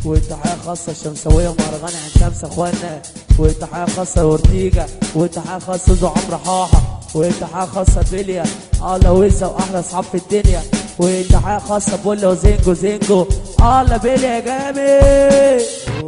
وتحية خاصة الشمسوية ومهرجان عين شمس اخوانا وتحية خاصة اورتيجا وتحية خاصة زو عمرو حاحة وتحية خاصة بيليا الله ويزا واحلى اصحاب في الدنيا وتحية خاصة بولا وزينجو زينجو الله بيليا يا جامد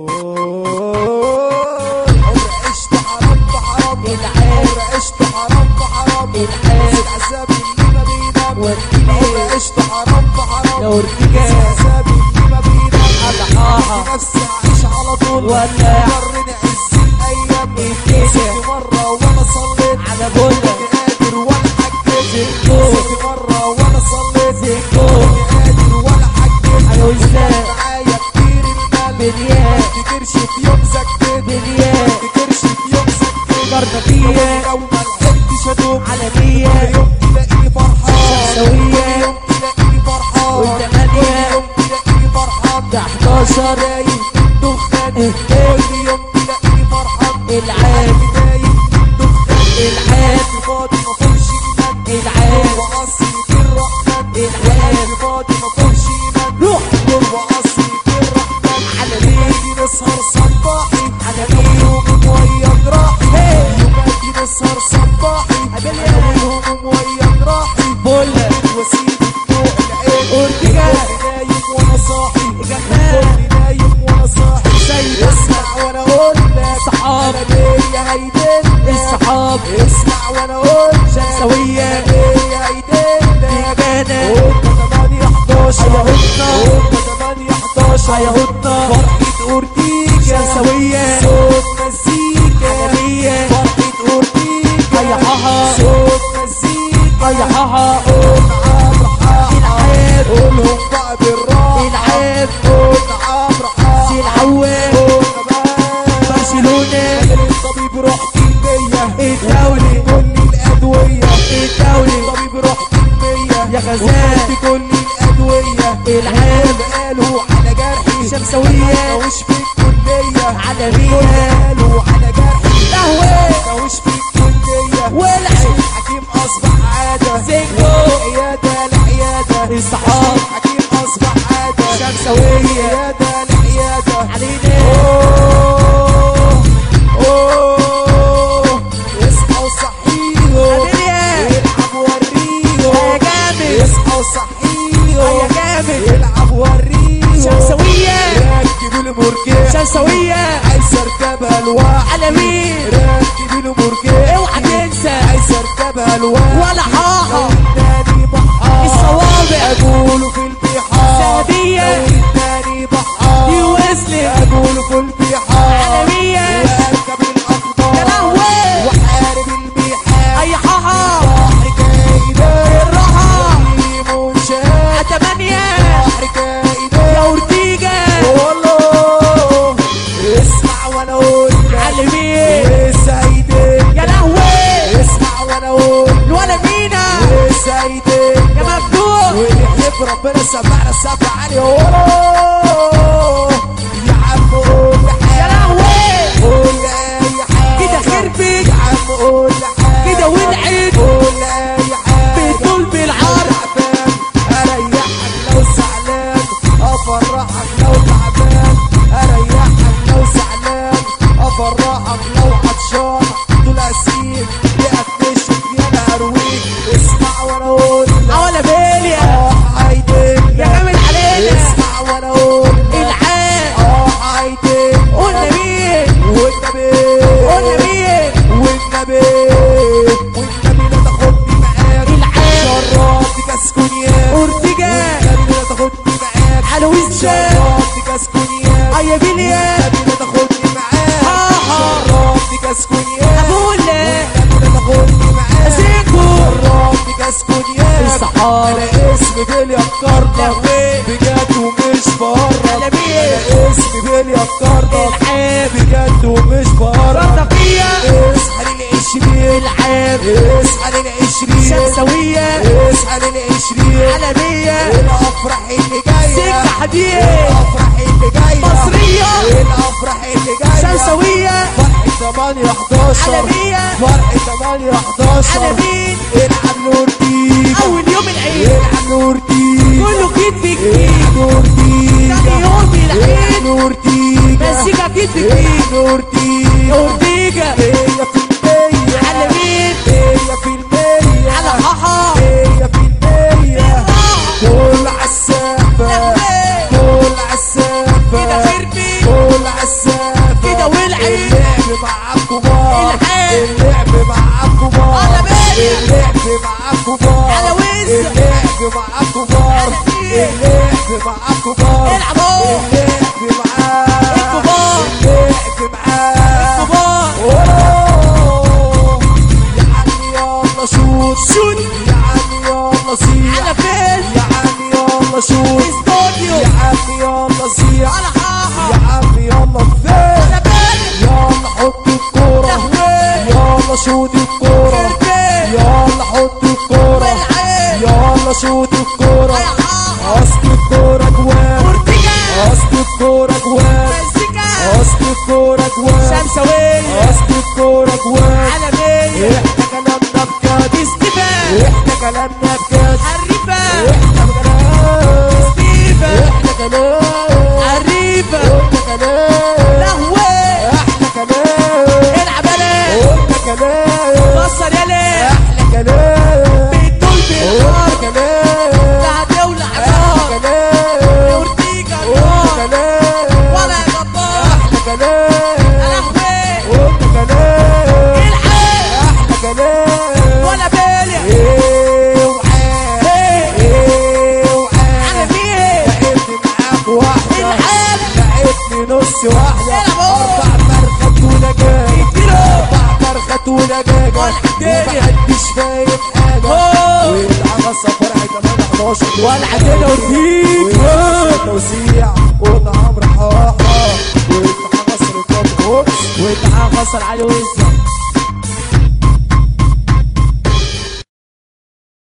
عمر عشت حرام بحرام العين. عمر عشت حرام بحرام العين. العذاب اللي ما بينام ورتيجا. عمر عشت حرام بحرام يا ورتيجا. العذاب اللي ما بينام على حاحة. نفسي اعيش على طول ولا. مرني عز الايام الدنيا. نسيت مرة وانا صليت على بولا. كنت قادر ولا حكيت زيكو. نسيت مرة وانا صليت زيكو. كنت قادر ولا حكيت أيوة إزاي؟ معايا كتير المال بليان. ما تفتكرش في يوم سكتت بليان. ما تفتكرش في يوم سكتت كرنفية لو ما لحقتش ادوم عالمية. كل يوم تلاقيني فرحان شمسوية. كل يوم تلاقيني فرحان والتمانية. كل يوم تلاقيني فرحان ده 11 دايم دخان إيه. كل يوم تلاقيني فرحان العين. دايم دخان العين. فاضي ما فيهوش ايمان العين. واصلي في الرحمن العين. فاضي ما فيهوش ايمان روح. واصلي في الرحمن على مين؟ يوماتي نسهر صباحي على أنا مين؟ والهموم ويا جراحي إيه. يوماتي نسهر صباحي قابل أنا يا. والهموم ويا جراحي بولا. وسيب فوق العين أورتيجا. الكل نايم وانا صاحي جمال. الكل نايم وانا صاحي سيد اسمع وانا اقول لك صحاب. انا ليا هيدل الصحاب. اسمع وانا اقول لك شمسوية. انا ليا هيدل رجالة. قلنا 8 11 يا هدنة. قلنا 8 11 يا هدنة. فرحة أورتيجا شمسوية. صوت مزيكا عالمية. فرحة أورتيجا يا حاحة. صوت مزيكا يا حاحة. قول عمرو حاحة العيب. قولهم بقى بالراحة العيب. قول عمرو حاحة سي العوام. قولنا بقى برشلونة. قال الطبيب رحت المية الدولي. كل الأدوية الدولي. الطبيب رحت المية يا غزال. وخدت كل الأدوية العيب. قالوا على جرحي شمسوية. مش في الكلية عالمية. قالوا على جرحي قهوة. مش في الكلية والعب. الحكيم أصبح عادة زنجو. عيادة لعيادة الصحاب. الحكيم أصبح عادة شمسوية. عيادة لعيادة علينا. أوه أوه اصحوا صحيهم عالمية. العب وريهم يا جامد. اصحوا صحيهم يا جامد. العب وريهم شمسوية. ركبوا المرجيح شمسوية. عايز اركبها لوحدي على مين؟ ركبوا المرجيح اوعى تنسى. عايز اركبها لوحدي ولا حاحة. لو اداني بحار الصوابع. اقوله في البحار ذهبية. لو اداني بحار دي وصلت. اقوله في البحار عالمية. واركب الاخبار يا لهوي. واحارب البحار اي حاحة بحر كايدة الراحة. منشات تمانية بحر كايدة يا اورتيجا والله اسمع وانا اقول لك علمين وسايدك يا لهوي اسمع وانا اقول الولا مينا وسايدك يا مفتوح ونحب ربنا سمعنا السبع علي والله يا عم قول لي يا حاجة لهوي قول لي اي حاجة كده خربت يا عم قول لي حاجة كده ولعت. قول لي اي حاجة بتقول بالعرض تعبان اريحك لو زعلان افرحك لو تعبان اريحك لو زعلان افرحك لو عطشان دول اسيب يقفشك يا مهرويك اسمع وانا اقول لك ولا بيليا اه عايدك يا جامد علينا اسمع وانا اقول لك العاب اه عايدك قلنا مين والنبي قلنا مين والنبي والنبي لا تاخدني معاك العاب شربت كاس كونياك اورتيجا والنبي لا تاخدني معاك حلويز شاب شربت كاس كونياك ايا بيليا والنبي لا تاخدني معاك آه. شربت كاس كونياك ابولا والنبي لا تاخدني معاك زيكو شربت كاس كونياك الصحاب. انا اسمي بيلي افكرنا لهوي. بجد ومش بهرب على مين؟ انا اسمي بيلي افكرنا العاب بجد ومش بهرب رفيقية اصحى للعشرين العاب اصحى للعشرين شمسوية اصحى للعشرين عالمية الافراح اللي جايه سكة حديد الافراح اللي جايه مصرية. الافراح اللي جايه شمسوية فرحة 8 11 عالمية. فرحة 8 11 على مين؟ العب نورتيك اول يوم العيد العب نورتيك كله جديد في جديد العب نورتيك تاني يوم العيد العب اورتيجا اورتيجا مية في المية على مين؟ مية في المية على حاحة مية في المية كل عالسافة كل عالسافة كده خربي كل عالسافة كده ولعي. اللعب مع الكبار الحال. اللعب مع الكبار على بالي. اللعب مع الكبار على وز. اللعب مع الكبار على مين؟ اللعب مع الكبار العب اهو. اللعب معاه الكبار. اللعب معاه كبار أوه. يا عم يلا شوت شوت. يا عم يلا صيح على فين يا عم يلا شوت استوديو يا عم يلا صيح على حاحة يا عم يلا فين على بالي يلا حط الكورة تهويه. يلا شوت الكورة خربي يلا حط الكورة والعين يلا شوت الكورة على حاحة اصل الكورة جوان اورتيجا اصل الكورة جوان مزيكا اصل الكورة جوان شمساوية اصل الكورة جوان على مية احنا كلامنا بجد استيفان احنا كلامنا بجد حريفة احنا كلام ستيفن احنا كلام حريفة احنا كلام لهوي احنا كلام العب يا احنا كلام كسر يا ليه احنا كلام بتقول احنا بالنار كلام لا هتولع احنا نار كلام اورتيجا احنا نار كلام ولا يا جبار احنا كلام لهوي احنا كلام العب احنا كلام ولا بالي ايه وعاد ايه على وعاد مين لعبت معاك واحدة العب لعبتني نص واحدة العب اهو. أربع فرخات ودجاج اديله أربع فرخات ودجاجة ولا الدنيا. ومحدش فاهم حاجة أوه. ويتعمل فرع 8 11 ولا عندنا ورفيق توزيع وطعم رحاحة ويتعمل مصر كاب هوكس وانت حاجة خسر علي وزة